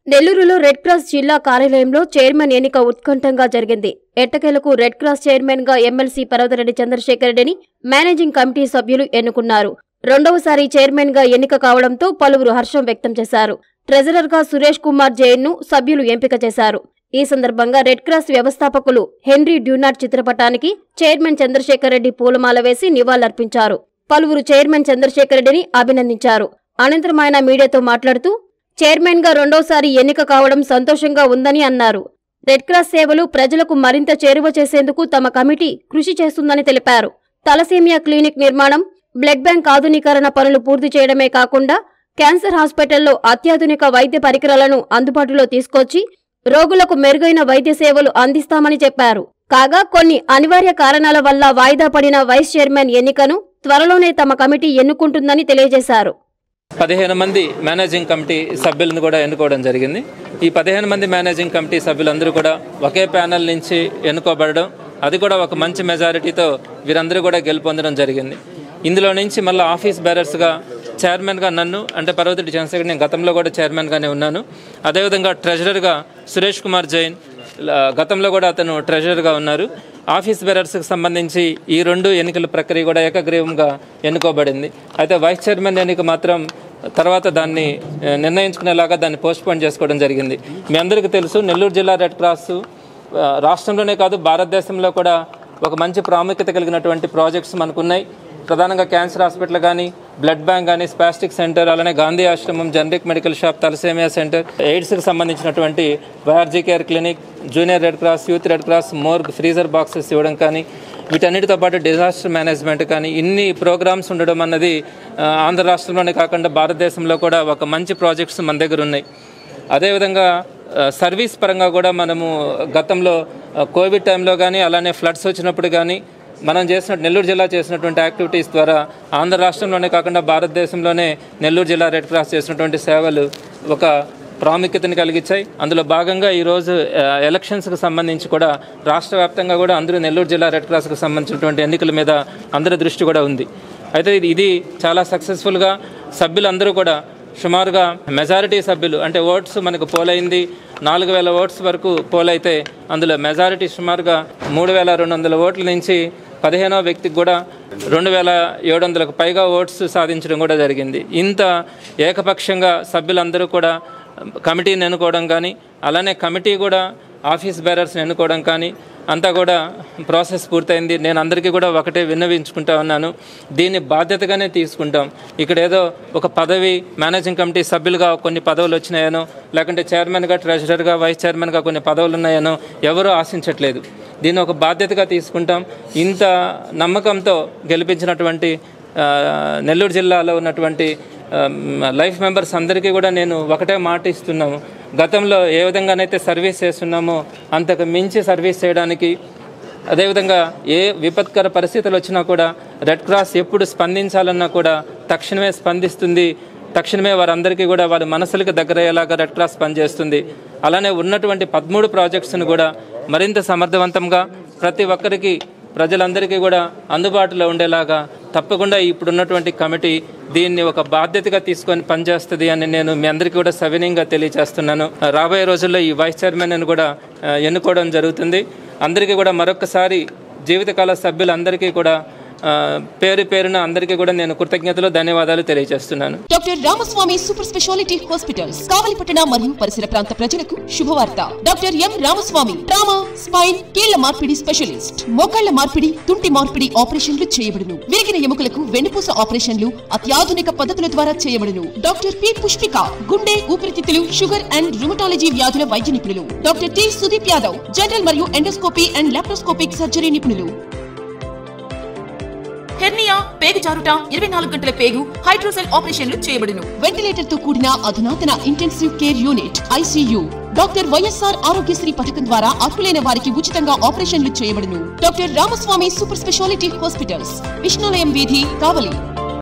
నెల్లూరులో red cross జిల్లా కార్యాలయంలో చైర్మన్ ఎన్నిక ఉత్కంఠంగా జరిగింది ఎట్టకేలకు రెడ్ క్రాస్ చైర్మన్ గా ఎమ్మెల్సీ పర్వతరెడ్డి చంద్రశేఖర్ రెడ్డిని మేనేజింగ్ కమిటీ సభ్యులు ఎన్నుకున్నారు రెండవసారి చైర్మన్ గా ఎన్నిక కావడంతో పలువురు హర్షం వ్యక్తం చేశారు ట్రెజరర్ గా సురేష్ కుమార్ జైన్ ను సభ్యులు ఎంపిక చేశారు ఈ సందర్భంగా రెడ్ క్రాస్ వ్యవస్థాపకులు హెన్రీ డ్యూనాట్ చిత్రపటానికి చైర్మన్ చంద్రశేఖర్ రెడ్డి పూలమాల వేసి నివాళులర్పించారు పలువురు చైర్మన్ చంద్రశేఖర్ రెడ్డిని అభినందించారు అనంతరం ఆయన మీడియాతో మాట్లాడుతూ చైర్మన్ గా రెండోసారి ఎన్నిక కావడం సంతోషంగా ఉందని అన్నారు రెడ్ క్రాస్ సేవలు ప్రజలకు మరింత చేరువ చేసేందుకు తమ కమిటీ కృషి చేస్తుందని తెలిపారు తలసేమియా క్లినిక్ నిర్మాణం బ్లడ్ బ్యాంక్ ఆధునీకరణ పనులు పూర్తి చేయడమే కాకుండా క్యాన్సర్ హాస్పిటల్లో అత్యాధునిక వైద్య పరికరాలను అందుబాటులో తీసుకొచ్చి రోగులకు మెరుగైన వైద్య సేవలు అందిస్తామని చెప్పారు కాగా కొన్ని అనివార్య కారణాల వల్ల వాయిదా పడిన వైస్ చైర్మన్ ఎన్నికను త్వరలోనే తమ కమిటీ ఎన్నుకుంటుందని తెలియజేశారు పదిహేను మంది మేనేజింగ్ కమిటీ సభ్యులను కూడా ఎన్నుకోవడం జరిగింది ఈ పదిహేను మంది మేనేజింగ్ కమిటీ సభ్యులందరూ కూడా ఒకే ప్యానెల్ నుంచి ఎన్నుకోబడడం అది కూడా ఒక మంచి మెజారిటీతో వీరందరూ కూడా గెలుపొందడం జరిగింది ఇందులో నుంచి మళ్ళీ ఆఫీస్ బేరర్స్గా చైర్మన్గా నన్ను అంటే పర్వతిరెడ్డి చంద్రశేఖర్ నేను గతంలో కూడా చైర్మన్గానే ఉన్నాను అదేవిధంగా ట్రెజరర్గా సురేష్ కుమార్ జైన్ ల- గతంలో కూడా అతను ట్రెజరర్గా ఉన్నారు ఆఫీస్ బేరర్స్కి సంబంధించి ఈ రెండు ఎన్నికల ప్రక్రియ కూడా ఏకగ్రీవంగా ఎన్నుకోబడింది అయితే వైస్ చైర్మన్ ఎన్నిక మాత్రం తర్వాత దాన్ని ఆ, నిర్ణయించుకునేలాగా దాన్ని పోస్ట్పోన్ చేసుకోవడం జరిగింది మీ అందరికీ తెలుసు నెల్లూరు జిల్లా రెడ్ క్రాస్ ఆ, రాష్ట్రంలోనే కాదు భారతదేశంలో కూడా ఒక మంచి ప్రాముఖ్యత కలిగినటువంటి ప్రాజెక్ట్స్ మనకున్నాయి ప్రధానంగా క్యాన్సర్ హాస్పిటల్ కానీ బ్లడ్ బ్యాంక్ కానీ స్పాస్టిక్ సెంటర్ అలానే గాంధీ ఆశ్రమం generic medical shop thalassemia center ఎయిడ్స్కి సంబంధించినటువంటి YRG care clinic junior red cross youth red cross morgue freezer boxes ఇవ్వడం కానీ వీటన్నిటితో పాటు డిజాస్టర్ మేనేజ్మెంట్ కానీ ఇన్ని ప్రోగ్రామ్స్ ఉండడం అన్నది ఆ, ఆంధ్ర రాష్ట్రంలోనే కాకుండా భారతదేశంలో కూడా ఒక మంచి ప్రాజెక్ట్స్ మన దగ్గర ఉన్నాయి అదేవిధంగా ఆ, సర్వీస్ పరంగా కూడా మనము గతంలో ఆ, కోవిడ్ టైంలో కానీ అలానే ఫ్లడ్స్ వచ్చినప్పుడు కానీ మనం చేసిన నెల్లూరు జిల్లా చేసినటువంటి యాక్టివిటీస్ ద్వారా ఆంధ్ర రాష్ట్రంలోనే కాకుండా భారతదేశంలోనే నెల్లూరు జిల్లా రెడ్ క్రాస్ చేసినటువంటి సేవలు ఒక ప్రాముఖ్యతను కలిగించాయి అందులో భాగంగా ఈరోజు ఆ, ఎలక్షన్స్కి సంబంధించి కూడా రాష్ట్ర వ్యాప్తంగా కూడా అందరూ నెల్లూరు జిల్లా రెడ్ క్రాస్కి సంబంధించినటువంటి ఎన్నికల మీద అందరి దృష్టి కూడా ఉంది అయితే ఇది ఇది చాలా సక్సెస్ఫుల్గా సభ్యులందరూ కూడా సుమారుగా మెజారిటీ సభ్యులు అంటే ఓట్స్ మనకు పోలైంది నాలుగు వేల ఓట్స్ వరకు పోలైతే అందులో మెజారిటీ సుమారుగా మూడు వేల రెండు వందల ఓట్ల నుంచి పదిహేనో వ్యక్తికి కూడా రెండు వేల ఏడు వందలకు పైగా ఓట్స్ సాధించడం కూడా జరిగింది ఇంత ఏకపక్షంగా సభ్యులందరూ కూడా కమిటీని ఎన్నుకోవడం కానీ అలానే కమిటీ కూడా ఆఫీస్ బేరర్స్ని ఎన్నుకోవడం కానీ అంతా కూడా ప్రాసెస్ పూర్తయింది నేను అందరికీ కూడా ఒకటే విన్నవించుకుంటా ఉన్నాను దీన్ని బాధ్యతగానే తీసుకుంటాం ఇక్కడ ఏదో ఒక పదవి మేనేజింగ్ కమిటీ సభ్యులుగా కొన్ని పదవులు వచ్చినాయనో లేకుంటే చైర్మన్గా ట్రెజరర్గా వైస్ చైర్మన్గా కొన్ని పదవులు ఉన్నాయనో ఎవరూ ఆశించట్లేదు దీన్ని ఒక బాధ్యతగా తీసుకుంటాం ఇంత నమ్మకంతో గెలిపించినటువంటి ఆ, నెల్లూరు జిల్లాలో ఉన్నటువంటి ఆ, లైఫ్ మెంబర్స్ అందరికీ కూడా నేను ఒకటే మాట ఇస్తున్నాము గతంలో ఏ విధంగానైతే సర్వీస్ చేస్తున్నామో అంతకు మించి సర్వీస్ చేయడానికి అదేవిధంగా ఏ విపత్కర పరిస్థితులు వచ్చినా కూడా రెడ్ క్రాస్ ఎప్పుడు స్పందించాలన్నా కూడా తక్షణమే స్పందిస్తుంది తక్షణమే వారందరికీ కూడా వారి మనసులకు దగ్గరయ్యేలాగా రెడ్ క్రాస్ పనిచేస్తుంది అలానే ఉన్నటువంటి పదమూడు ప్రాజెక్ట్స్ను కూడా మరింత సమర్థవంతంగా ప్రతి ఒక్కరికి ప్రజలందరికీ కూడా అందుబాటులో ఉండేలాగా తప్పకుండా ఇప్పుడున్నటువంటి కమిటీ దీన్ని ఒక బాధ్యతగా తీసుకొని పనిచేస్తుంది అని నేను మీ అందరికీ కూడా సవినయంగా తెలియజేస్తున్నాను రాబోయే రోజుల్లో ఈ వైస్ చైర్మన్ అని కూడా ఆ, ఎన్నుకోవడం జరుగుతుంది అందరికీ కూడా మరొకసారి జీవితకాల సభ్యులందరికీ కూడా ఆ, పేరు పేరున అందరికీ కూడా నేను కృతజ్ఞతలు ధన్యవాదాలు తెలియజేస్తున్నాను doctor Ramaswamy super speciality hospitals కావలిపట్టణ మరియు పరిసర ప్రాంత ప్రజలకు శుభవార్త doctor M Ramaswamy trauma spine కీళ్ల మార్పిడి స్పెషలిస్ట్ మోకాళ్ల మార్పిడి తుంటి మార్పిడి ఆపరేషన్లు చేయబడును విరిగిన ఎముకలకు వెన్నుపూస ఆపరేషన్లు అత్యాధునిక పద్ధతుల ద్వారా చేయబడును డాక్టర్ పి పుష్పిక గుండె ఊపిరితిత్తులు షుగర్ అండ్ రుమటాలజీ వ్యాధుల వైద్య నిపుణులు doctor T Sudeep Yadav general మరియు ఎండోస్కోపీ అండ్ లాప్రోస్కోపిక్ సర్జరీ నిపుణులు హెర్నియా పేగు జారుట ఇరవై నాలుగు గంటల పేగు హైడ్రోసెల్ ఆపరేషన్లు చేయబడును వెంటిలేటర్ తో కూడిన అధునాతన intensive care unit ICU doctor YSR Aarogyasri పథకం ద్వారా అర్హులైన వారికి ఉచితంగా ఆపరేషన్లు చేయబడును doctor Ramaswamy super speciality hospitals Vishnulayam వీధి కావలి